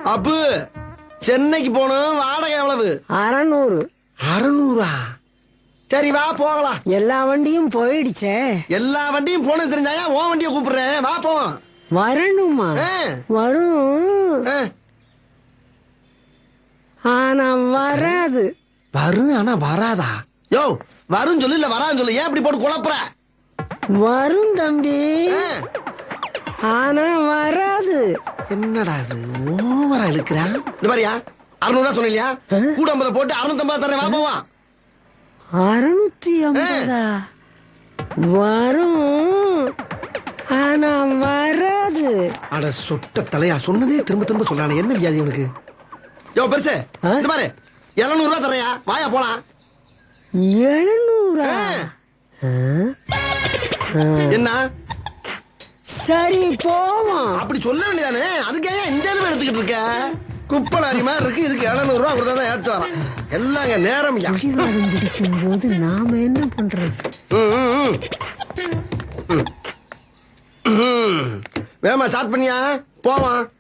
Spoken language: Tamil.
அப்பு சென்னைக்கு போகணும் வாடகை எவ்வளவு அறநூறு அறுநூறா சரி வா போகலாம் எல்லா வண்டியும் போயிடுச்சே எல்லா வண்டியும் போனது தெரிஞ்சாயா உன் வண்டியை கூப்பிடுறேன் வா போவோம் வரணுமா ஆ, வரும் ஆ. ஆனா வராது வரும் ஆனா வராதா யோ வரும் சொல்லு இல்ல வரான்னு சொல்லு ஏன் இப்படி போட்டு குழப்புற வரும் தம்பி ஆ, ஆனா வராது என்னடா இது ஓவரா இழுக்கிறான் இந்த மாதிரியா அறுநூறுவா சொன்னியா கூட ஐம்பதை போட்டு அறுநூத்தம்பது தரேன் வா போவான் அறுநூத்தி ஐம்பதா வரும் ஆனா வராது அட சொட்ட தலையா சொன்னதே திரும்ப திரும்ப சொல்றானே என்ன வியாதி உனக்கு யோ பெருசு ஆ? இந்த மாதிரி எழுநூறு ரூபா தரையா வாயா போலாம் எழுநூறா ஆ, ஆ? என்ன சரி போவோம் அப்படி சொல்ல வேண்டியதானே அதுக்கே இந்த அளவு எடுத்துக்கிட்டு இருக்க குப்பலாரி மாதிரி இருக்கு இதுக்கு எழுநூறு ரூபா கொடுத்தா தான் ஏத்து வரான் எல்லாங்க நேரம் யா. பிடிவாதம் பிடிக்கும் போது நாம என்ன பண்றது ம், ம், ம். ம். ம். வேகமா ஸ்டார்ட் பண்ணியா போவான்